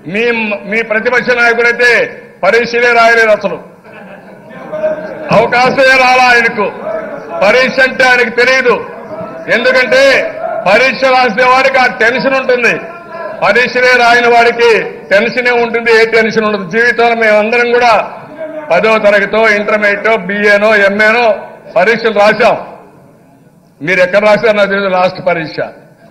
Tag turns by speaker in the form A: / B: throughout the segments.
A: మీ మీ ప్రతిపక్ష నాయకుడైతే పరీక్షలే రాయలేదు అసలు అవకాశమే రాలా ఆయనకు పరీక్ష అంటే ఆయనకు తెలియదు ఎందుకంటే పరీక్ష రాసే వాడికి ఆ టెన్షన్ ఉంటుంది పరీక్షలే రాయని వాడికి టెన్షనే ఉంటుంది ఏ టెన్షన్ ఉండదు జీవితంలో మేమందరం కూడా పదో తరగతో ఇంటర్మీడియట్ బిఏనో ఎంఏనో పరీక్షలు రాశాం మీరు ఎక్కడ రాశారు నాకు తెలియదు లాస్ట్ పరీక్ష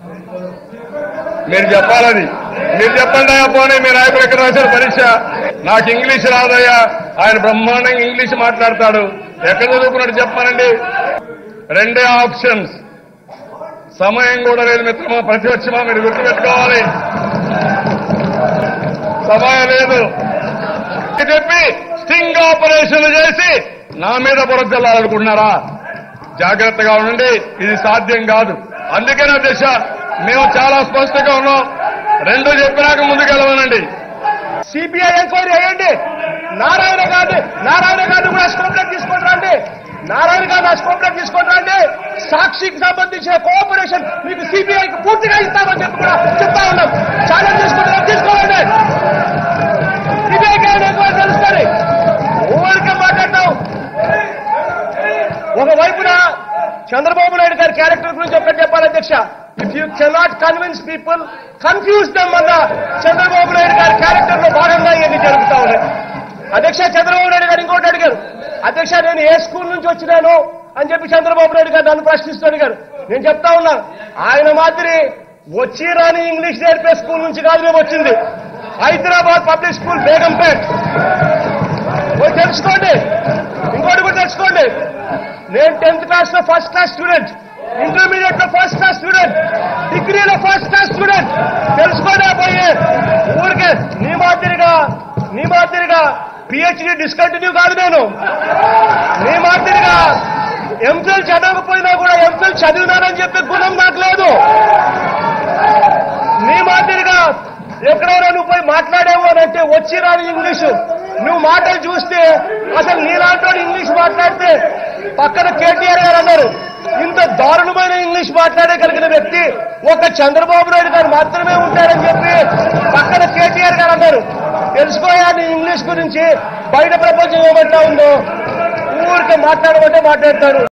A: మీరు చెప్పాలని మీరు చెప్పండి అయ్యా పోనీ మీ నాయకుడు ఎక్కడ రాశారు పరీక్ష నాకు ఇంగ్లీష్ రాదయ్యా ఆయన బ్రహ్మాండంగా ఇంగ్లీష్ మాట్లాడతాడు ఎక్కడ చదువుకున్నాడు చెప్పానండి రెండే ఆప్షన్స్ సమయం కూడా లేదు మిత్రమా ప్రతిపక్షమా మీరు గుర్తుపెట్టుకోవాలి సమయం లేదు ఇది చెప్పి స్టింగ్ ఆపరేషన్లు చేసి నా మీద బురద చల్లాలనుకుంటున్నారా జాగ్రత్తగా ఉండండి ఇది సాధ్యం కాదు అందుకనే దిశ మేము చాలా స్పష్టంగా ఉన్నాం రెండు చెప్పినాక ముందుకెళ్ళమనండి
B: సిబిఐ ఎంక్వైరీ అయ్యండి నారాయణ గారిని నారాయణ గారిని కూడా స్కోప్ లోకి తీసుకొని రండి నారాయణ గారిని ఆ స్కోప్ లోకి తీసుకొని రండి సాక్షికి సంబంధించిన కోఆపరేషన్ మీకు సిబిఐకి పూర్తిగా ఇస్తామని చెప్పి కూడా చెప్తా ఉన్నాం ఛాలెంజ్ తీసుకుంటున్నాం తీసుకోండి సిబిఐ గారిని ఎంక్వైరీ తెలుస్తుంది ఊరికే మాట్లాడతాం ఒకవైపున చంద్రబాబు నాయుడు గారి క్యారెక్టర్ గురించి ఒకటి చెప్పాలి అధ్యక్ష if you cannot convince people confuse them అన్న చంద్రబాబు నాయుడు గారి క్యారెక్టర్ లో భాగంగా ఇవన్నీ జరుగుతా ఉన్నాయి అధ్యక్ష చంద్రబాబు నాయుడు గారు ఇంకోటి అడిగారు అధ్యక్ష నేను ఏ స్కూల్ నుంచి వచ్చినాను అని చెప్పి చంద్రబాబు నాయుడు గారు నన్ను ప్రశ్నిస్తూ అడిగారు నేను చెప్తా ఉన్నా ఆయన మాదిరి వచ్చి రాని ఇంగ్లీష్ నేర్పే స్కూల్ నుంచి కాదు మేము వచ్చింది హైదరాబాద్ పబ్లిక్ స్కూల్ బేగంపేట్ పోయి తెలుసుకోండి ఇంకోటి కూడా తెలుసుకోండి నేను టెన్త్ క్లాస్ లో ఫస్ట్ క్లాస్ స్టూడెంట్ ఇంటర్మీడియట్ లో ఫస్ట్ క్లాస్ స్టూడెంట్ డిగ్రీలో ఫస్ట్ క్లాస్ స్టూడెంట్ తెలుసుకోండి పోయి ఊరికే నీ మాదిరిగా నీ మాదిరిగా పిహెచ్డి డిస్కంటిన్యూ కాదు నేను నీ మాదిరిగా ఎంఫిల్ చదవకపోయినా కూడా ఎంఫిల్ చదివినానని చెప్పే గుణం నాకు లేదు నీ మాదిరిగా ఎక్కడైనా నువ్వు పోయి మాట్లాడేవు అని అంటే వచ్చి రాని ఇంగ్లీషు నువ్వు మాటలు చూస్తే అసలు నీలాంటి ఇంగ్లీష్ మాట్లాడితే పక్కన కేటీఆర్ గారు అన్నారు ఇంత దారుణమైన ఇంగ్లీష్ మాట్లాడగలిగిన వ్యక్తి ఒక చంద్రబాబు నాయుడు గారు మాత్రమే ఉంటారని చెప్పి పక్కన కేటీఆర్ గారు అన్నారు తెలుసుకోయా నీ ఇంగ్లీష్ గురించి బయట ప్రపంచం ఏమంటా ఉందో ఊరికే మాట్లాడమంటే మాట్లాడతారు